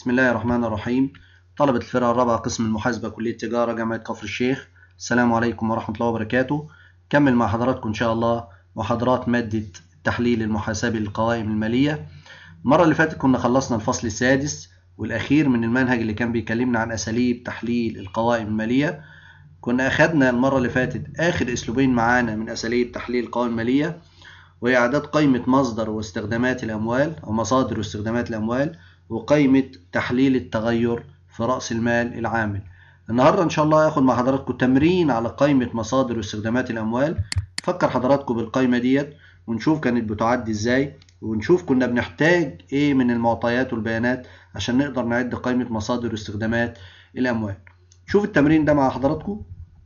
بسم الله الرحمن الرحيم طلبة الفرقة الرابعة قسم المحاسبة كلية تجارة جامعة كفر الشيخ السلام عليكم ورحمة الله وبركاته كمل مع حضراتكم إن شاء الله محاضرات مادة التحليل المحاسبي للقوائم المالية المرة اللي فاتت كنا خلصنا الفصل السادس والأخير من المنهج اللي كان بيكلمنا عن أساليب تحليل القوائم المالية كنا أخدنا المرة اللي فاتت آخر أسلوبين معانا من أساليب تحليل القوائم المالية وهي إعداد قائمة مصدر واستخدامات الأموال أو مصادر واستخدامات الأموال وقائمة تحليل التغير في رأس المال العامل النهاردة إن شاء الله هاخد مع حضراتكم تمرين على قائمة مصادر واستخدامات الأموال فكر حضراتكم بالقائمة ديت ونشوف كانت بتعد إزاي ونشوف كنا بنحتاج إيه من المعطيات والبيانات عشان نقدر نعد قائمة مصادر واستخدامات الأموال شوف التمرين ده مع حضراتكم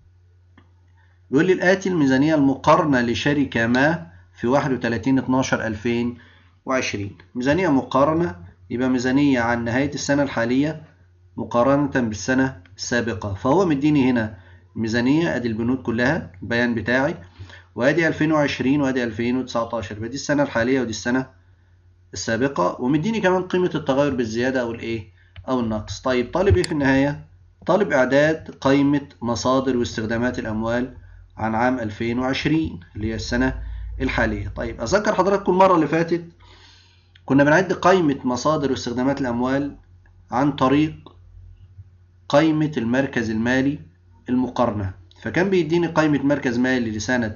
بيقول لي الآتي الميزانية المقارنة لشركة ما في 31 12 2020 ميزانية مقارنة يبقى ميزانية عن نهاية السنة الحالية مقارنة بالسنة السابقة فهو مديني هنا ميزانية ادي البنود كلها البيان بتاعي وادي 2020 وادي 2019 يبقى دي السنة الحالية ودي السنة السابقة ومديني كمان قيمة التغير بالزيادة او الايه او النقص طيب طالب ايه في النهاية طالب اعداد قائمة مصادر واستخدامات الاموال عن عام 2020 اللي هي السنة الحالية طيب اذكر حضراتكم المرة اللي فاتت كنا بنعد قائمة مصادر واستخدامات الأموال عن طريق قائمة المركز المالي المقارنة فكان بيديني قائمة مركز مالي لسنة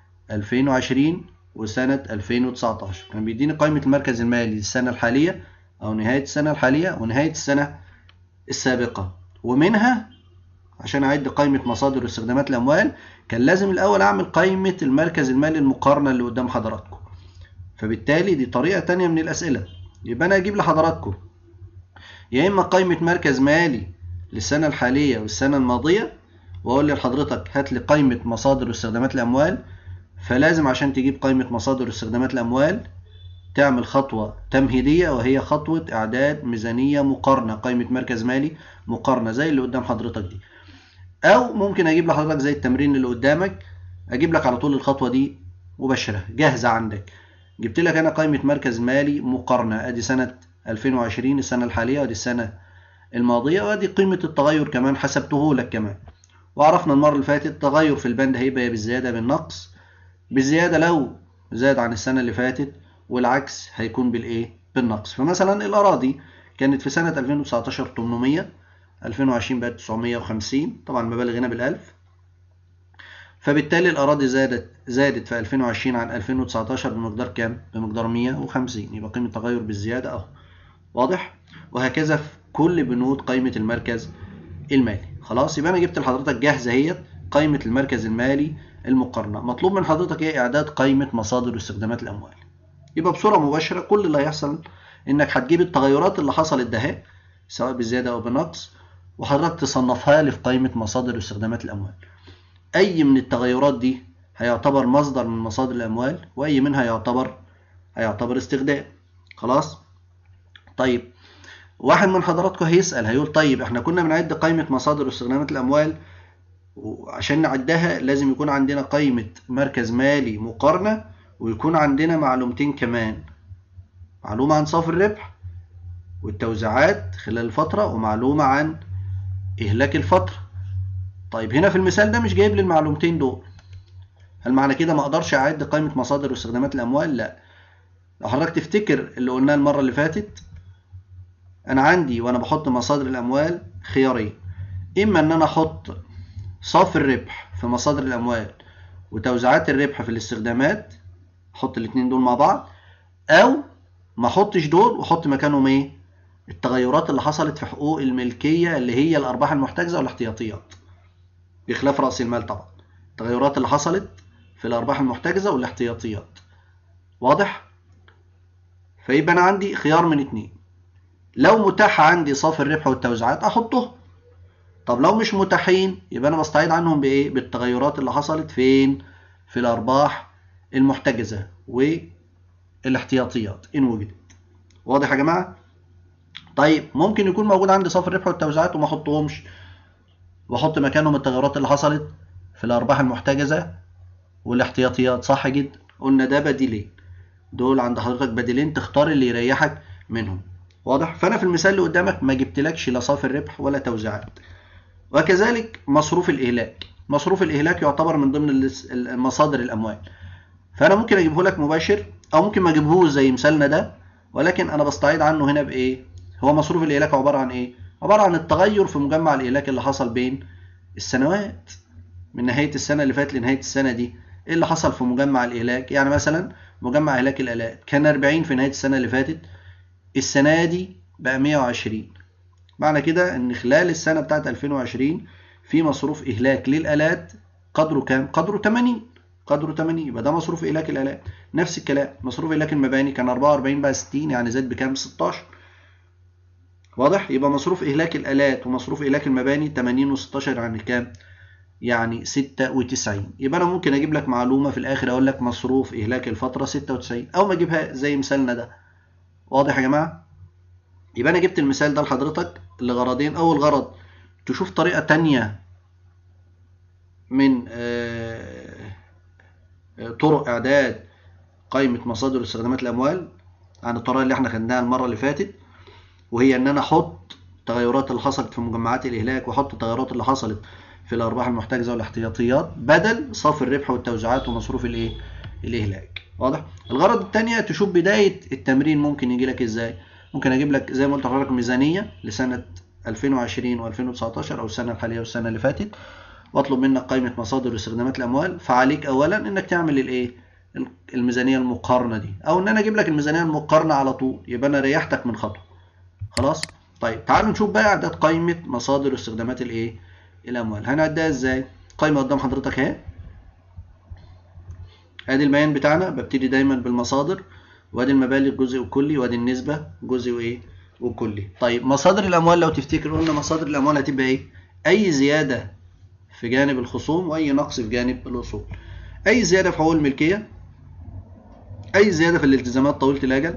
2020 وسنة 2019 كان بيديني قائمة المركز المالي للسنة الحالية أو نهاية السنة الحالية ونهاية السنة السابقة ومنها عشان أعد قائمة مصادر واستخدامات الأموال كان لازم الأول أعمل قائمة المركز المالي المقارنة اللي قدام حضراتكم فبالتالي دي طريقة تانية من الأسئلة يبقى أنا أجيب لحضراتكم يا إما قائمة مركز مالي للسنة الحالية والسنة الماضية وأقول لحضرتك هات لي قائمة مصادر واستخدامات الأموال فلازم عشان تجيب قائمة مصادر واستخدامات الأموال تعمل خطوة تمهيدية وهي خطوة إعداد ميزانية مقارنة قائمة مركز مالي مقارنة زي اللي قدام حضرتك دي أو ممكن أجيب لحضرتك زي التمرين اللي قدامك أجيب لك على طول الخطوة دي مباشرة جاهزة عندك جبت لك انا قائمة مركز مالي مقارنة ادي سنة 2020 السنة الحالية وادي السنة الماضية وادي قيمة التغير كمان حسبته لك كمان وعرفنا المرة اللي فاتت تغير في البند هيبقى بالزيادة بالنقص بالزيادة لو زاد عن السنة اللي فاتت والعكس هيكون بالايه بالنقص فمثلا الأراضي كانت في سنة 2019 800 2020 بقت 950 طبعا مبالغ هنا بالألف فبالتالي الأراضي زادت زادت في 2020 عن 2019 بمقدار كام؟ بمقدار 150 يبقى قيمة تغير بالزيادة أهو واضح؟ وهكذا في كل بنود قائمة المركز المالي خلاص يبقى أنا جبت لحضرتك جاهزة اهيت قائمة المركز المالي المقارنة مطلوب من حضرتك إيه؟ إعداد قائمة مصادر واستخدامات الأموال يبقى بصورة مباشرة كل اللي هيحصل إنك هتجيب التغيرات اللي حصلت ده سواء بالزيادة أو بالنقص وحضرتك تصنفها لي في قائمة مصادر واستخدامات الأموال أي من التغيرات دي هيعتبر مصدر من مصادر الأموال وأي منها يعتبر هيعتبر استخدام خلاص طيب واحد من حضراتكم هيسأل هيقول طيب احنا كنا بنعد قائمة مصادر واستخدامات الأموال وعشان نعدها لازم يكون عندنا قائمة مركز مالي مقارنة ويكون عندنا معلومتين كمان معلومة عن صافي الربح والتوزيعات خلال الفترة ومعلومة عن إهلاك الفترة طيب هنا في المثال ده مش جايب لي المعلومتين دول هل معنى كده ما اقدرش اعد قائمه مصادر واستخدامات الاموال لا لو حضرتك تفتكر اللي قلناه المره اللي فاتت انا عندي وانا بحط مصادر الاموال خيارين اما ان انا احط صافي الربح في مصادر الاموال وتوزيعات الربح في الاستخدامات احط الاثنين دول مع بعض او ما احطش دول واحط مكانهم ايه التغيرات اللي حصلت في حقوق الملكيه اللي هي الارباح المحتجزه والاحتياطيات بخلاف راس المال طبعا التغيرات اللي حصلت في الارباح المحتجزه والاحتياطيات واضح فيبقى انا عندي خيار من اتنين لو متاح عندي صافي الربح والتوزيعات احطهم طب لو مش متاحين يبقى انا بستعيد عنهم بايه بالتغيرات اللي حصلت فين في الارباح المحتجزه والاحتياطيات ان وجدت واضح يا جماعه طيب ممكن يكون موجود عندي صافي الربح والتوزيعات وما احطهمش واحط مكانهم التغيرات اللي حصلت في الارباح المحتجزه والاحتياطيات صح جدا قلنا ده بديلين دول عند حضرتك بديلين تختار اللي يريحك منهم واضح فانا في المثال اللي قدامك ما جبتلكش لا صافي الربح ولا توزيعات وكذلك مصروف الاهلاك مصروف الاهلاك يعتبر من ضمن مصادر الاموال فانا ممكن اجيبه لك مباشر او ممكن ما اجيبهوش زي مثالنا ده ولكن انا بستعيد عنه هنا بايه هو مصروف الاهلاك عباره عن ايه عباره عن التغير في مجمع الاهلاك اللي حصل بين السنوات من نهايه السنه اللي فاتت لنهايه السنه دي ايه اللي حصل في مجمع الاهلاك يعني مثلا مجمع اهلاك الالات كان 40 في نهايه السنه اللي فاتت السنه دي بقى 120 معنى كده ان خلال السنه بتاعت 2020 في مصروف اهلاك للالات قدره كام قدره 80 قدره 80 يبقى ده مصروف اهلاك الالات نفس الكلام مصروف اهلاك المباني كان 44 بقى 60 يعني زاد بكام 16 واضح يبقى مصروف اهلاك الالات ومصروف اهلاك المباني 80 و16 يعني كام يعني 96 يبقى انا ممكن اجيب لك معلومه في الاخر اقول لك مصروف اهلاك الفتره 96 او ما اجيبها زي مثالنا ده واضح يا جماعه يبقى انا جبت المثال ده لحضرتك لغرضين اول غرض تشوف طريقه تانية من طرق اعداد قائمه مصادر استخدامات الاموال عن الطريقه اللي احنا خدناها المره اللي فاتت وهي ان انا احط التغيرات اللي حصلت في مجمعات الاهلاك واحط التغيرات اللي حصلت في الارباح المحتجزه والاحتياطيات بدل صافي الربح والتوزيعات ومصروف الايه الاهلاك واضح الغرض الثانيه تشوف بدايه التمرين ممكن يجي لك ازاي ممكن اجيب لك زي ما قلت لحضرتك ميزانيه لسنه 2020 و2019 او السنه الحاليه والسنه اللي فاتت واطلب منك قائمه مصادر واستخدامات الاموال فعليك اولا انك تعمل الايه الميزانيه المقارنه دي او ان انا اجيب لك الميزانيه المقارنه على طول يبقى انا ريحتك من خطوه خلاص طيب تعالوا نشوف بقى اعداد قائمه مصادر واستخدامات الايه الاموال هنعدها ازاي قائمه قدام حضرتك اهي ادي البيان بتاعنا ببتدي دايما بالمصادر وادي المبالغ جزء وكلي وادي النسبه جزء وايه وكلي طيب مصادر الاموال لو تفتكروا قلنا مصادر الاموال هتبقى ايه اي زياده في جانب الخصوم واي نقص في جانب الاصول اي زياده في حقوق الملكيه اي زياده في الالتزامات طويله الاجل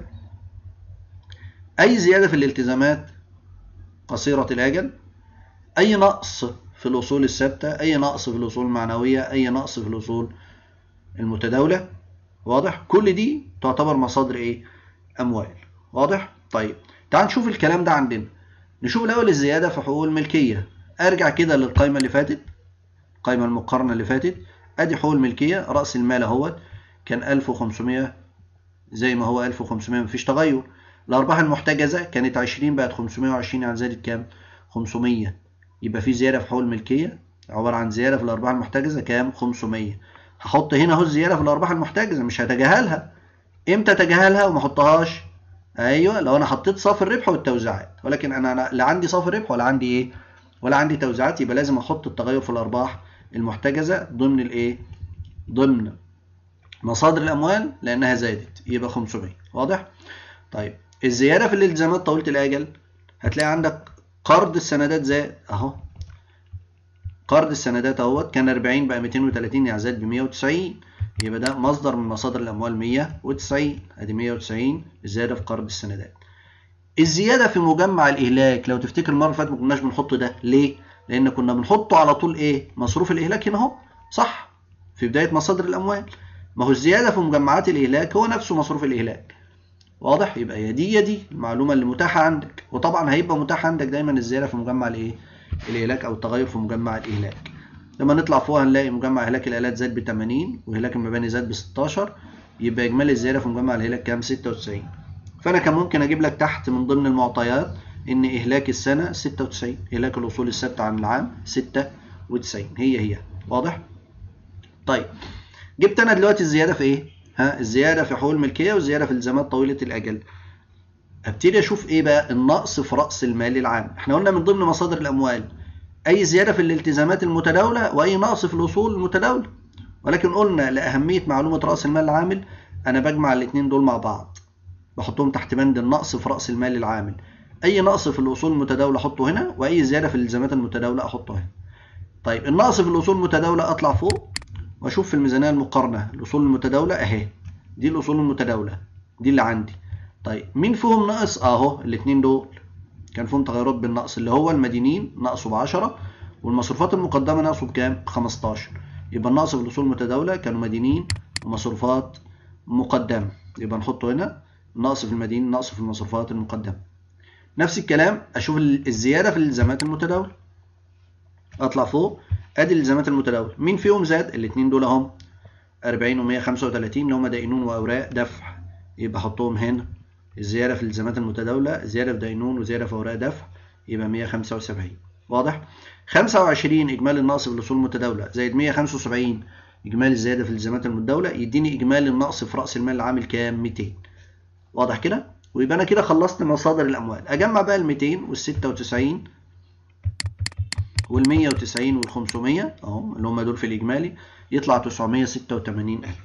اي زياده في الالتزامات قصيره الاجل اي نقص في الاصول الثابته اي نقص في الاصول المعنويه اي نقص في الاصول المتداوله واضح كل دي تعتبر مصادر ايه اموال واضح طيب تعال نشوف الكلام ده عندنا نشوف الاول الزياده في حقوق الملكيه ارجع كده للقائمه اللي فاتت القائمه المقارنه اللي فاتت ادي حقوق الملكيه راس المال اهوت كان 1500 زي ما هو 1500 مفيش تغير الارباح المحتجزه كانت 20 بقت 520 يعني زادت كام 500 يبقى في زياده في حقوق الملكيه عباره عن زياده في الارباح المحتجزه كام 500 هحط هنا اهو الزياده في الارباح المحتجزه مش هتجاهلها امتى اتجاهلها وما احطهاش ايوه لو انا حطيت صافي الربح والتوزيعات ولكن انا لا عندي صافي ربح ولا عندي ايه ولا عندي توزيعات يبقى لازم احط التغير في الارباح المحتجزه ضمن الايه ضمن مصادر الاموال لانها زادت يبقى 500 واضح طيب الزياده في الالتزامات طويله الاجل هتلاقي عندك قرض السندات زاد اهو قرض السندات اهوت كان 40 بقى 230 يعني زاد ب 190 يبقى ده مصدر من مصادر الاموال 190 ادي 190 زياده في قرض السندات الزياده في مجمع الاهلاك لو تفتكر المره اللي فاتت ما كناش بنحط ده ليه لان كنا بنحطه على طول ايه مصروف الاهلاك هنا اهو صح في بدايه مصادر الاموال ما هو الزياده في مجمعات الاهلاك هو نفسه مصروف الاهلاك واضح يبقى يا دي يا دي المعلومه اللي متاحه عندك وطبعا هيبقى متاح عندك دايما الزياده في مجمع الايه الاهلاك او التغير في مجمع الاهلاك لما نطلع فوق هنلاقي مجمع اهلاك الالات زاد ب 80 واهلاك المباني زاد ب 16 يبقى اجمالي الزياده في مجمع الاهلاك كام 96 فانا كان ممكن اجيب لك تحت من ضمن المعطيات ان اهلاك السنه 96 اهلاك الاصول الثابته عن العام 96 هي هي واضح طيب جبت انا دلوقتي الزياده في ايه ها الزياده في حقوق الملكيه والزياده في التزامات طويله الاجل ابتدي اشوف ايه بقى النقص في راس المال العام احنا قلنا من ضمن مصادر الاموال اي زياده في الالتزامات المتداوله واي نقص في الاصول المتداوله ولكن قلنا لاهميه معلومه راس المال العامل انا بجمع الاثنين دول مع بعض بحطهم تحت بند النقص في راس المال العامل اي نقص في الاصول المتداوله احطه هنا واي زياده في الالتزامات المتداوله احطه هنا طيب النقص في الاصول المتداوله اطلع فوق واشوف في الميزانيه المقارنه الاصول المتداوله اهي دي الاصول المتداوله دي اللي عندي طيب مين فيهم ناقص اهو الاثنين دول كان فيهم تغيرات بالنقص اللي هو المدينين نقصوا ب 10 والمصروفات المقدمه نقصوا بكام ب 15 يبقى النقص في الاصول المتداوله كانوا مدينين ومصروفات مقدمه يبقى نحطه هنا نقص في المدين نقص في المصروفات المقدمه نفس الكلام اشوف الزياده في الالتزامات المتداوله اطلع فوق ادي الالتزامات المتداوله مين فيهم زاد الاثنين دول اهم 40 و135 اللي هم دينون واوراق دفع يبقى احطهم هنا الزياده في الالتزامات المتداوله زياده في دينون وزياده في اوراق دفع يبقى 175 واضح 25 اجمالي النقص في الاصول المتداوله زائد 175 اجمالي الزياده في الالتزامات المتداوله يديني اجمالي النقص في راس المال العامل كام 200 واضح كده ويبقى انا كده خلصت مصادر الاموال اجمع بقى ال 200 وال 96 وال 190 وال 500 اهو اللي هم دول في الاجمالي يطلع 986000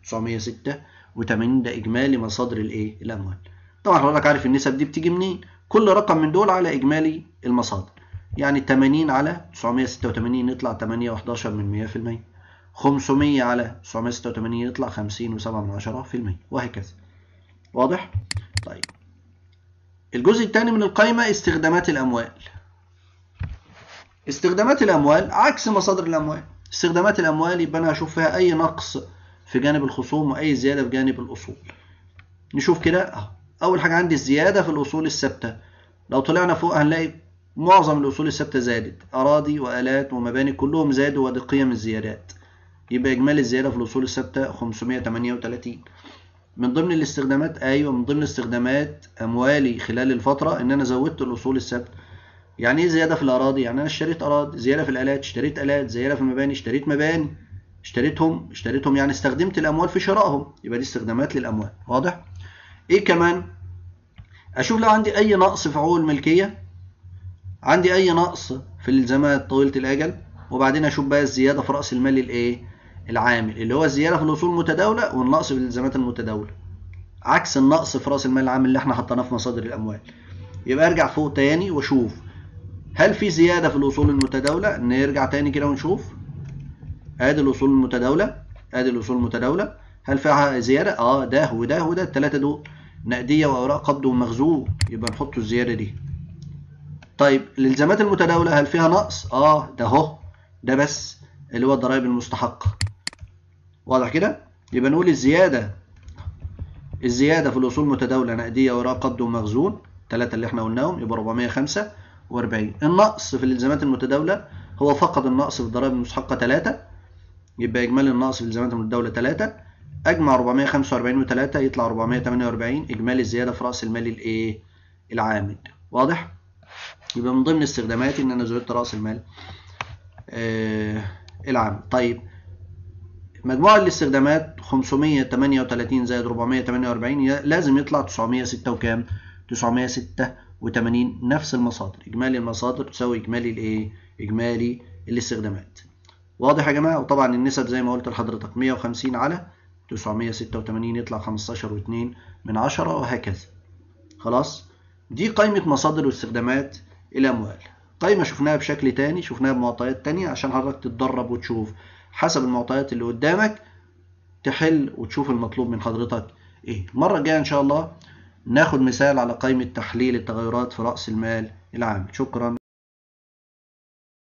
986 ده اجمالي مصادر الايه الاموال طبعا حضرتك عارف النسب دي بتيجي منين كل رقم من دول على اجمالي المصادر يعني 80 على 986 يطلع 8 و11 من 100% 500 على 986 يطلع 50 و7 من 10% وهكذا واضح طيب الجزء الثاني من القائمة استخدامات الأموال استخدامات الأموال عكس مصادر الأموال استخدامات الأموال يبقى أنا هشوف فيها أي نقص في جانب الخصوم وأي زيادة في جانب الأصول نشوف كده أهو أول حاجة عندي الزيادة في الأصول الثابتة لو طلعنا فوق هنلاقي معظم الأصول الثابتة زادت أراضي وآلات ومباني كلهم زادوا ودي قيم الزيادات يبقى إجمالي الزيادة في الأصول الثابتة 538 من ضمن الاستخدامات أيوة من ضمن استخدامات أموالي خلال الفترة إن أنا زودت الأصول الثابتة يعني إيه زيادة في الأراضي؟ يعني أنا اشتريت أراضي زيادة في الآلات اشتريت آلات زيادة في المباني اشتريت مباني اشتريتهم اشتريتهم يعني استخدمت الأموال في شرائهم يبقى دي استخدامات للأموال واضح؟ إيه كمان؟ أشوف لو عندي أي نقص في حقوق الملكية عندي أي نقص في الالتزامات طويلة الأجل وبعدين أشوف بقى الزيادة في رأس المال الإيه؟ العامل اللي هو الزيادة في الأصول المتداولة والنقص في الالتزامات المتداولة عكس النقص في رأس المال العام اللي احنا حطيناه في مصادر الأموال يبقى ارجع فوق تاني واشوف هل في زيادة في الأصول المتداولة نرجع تاني كده ونشوف ادي الأصول المتداولة ادي الأصول المتداولة هل فيها زيادة اه ده وده وده التلاتة دول نقدية وأوراق قبض ومخزون يبقى نحط الزيادة دي طيب الالتزامات المتداولة هل فيها نقص اه ده اهو ده بس اللي هو الضرائب المستحقة واضح كده يبقى نقول الزيادة الزيادة في الأصول المتداولة نقدية وراء قبض ومخزون ثلاثة اللي احنا قلناهم يبقى 445 النقص في الالتزامات المتداولة هو فقط النقص في الضرائب المستحقة 3 يبقى إجمالي النقص في الالتزامات المتداولة 3 أجمع 445 و3 يطلع 448 إجمالي الزيادة في رأس المال الإيه؟ العامل واضح؟ يبقى من ضمن استخداماتي إن أنا زودت رأس المال آه العام طيب مجموع الاستخدامات 538 زائد 448 لازم يطلع 906 وكام 986 نفس المصادر اجمالي المصادر تساوي اجمالي الايه اجمالي الاستخدامات واضح يا جماعه وطبعا النسب زي ما قلت لحضرتك 150 على 986 يطلع 15 و2 من 10 وهكذا خلاص دي قائمه مصادر واستخدامات الاموال قائمه شفناها بشكل تاني شفناها بمعطيات تانية عشان حضرتك تتدرب وتشوف حسب المعطيات اللي قدامك تحل وتشوف المطلوب من حضرتك ايه المرة الجاية ان شاء الله ناخد مثال على قائمة تحليل التغيرات في رأس المال العام شكرا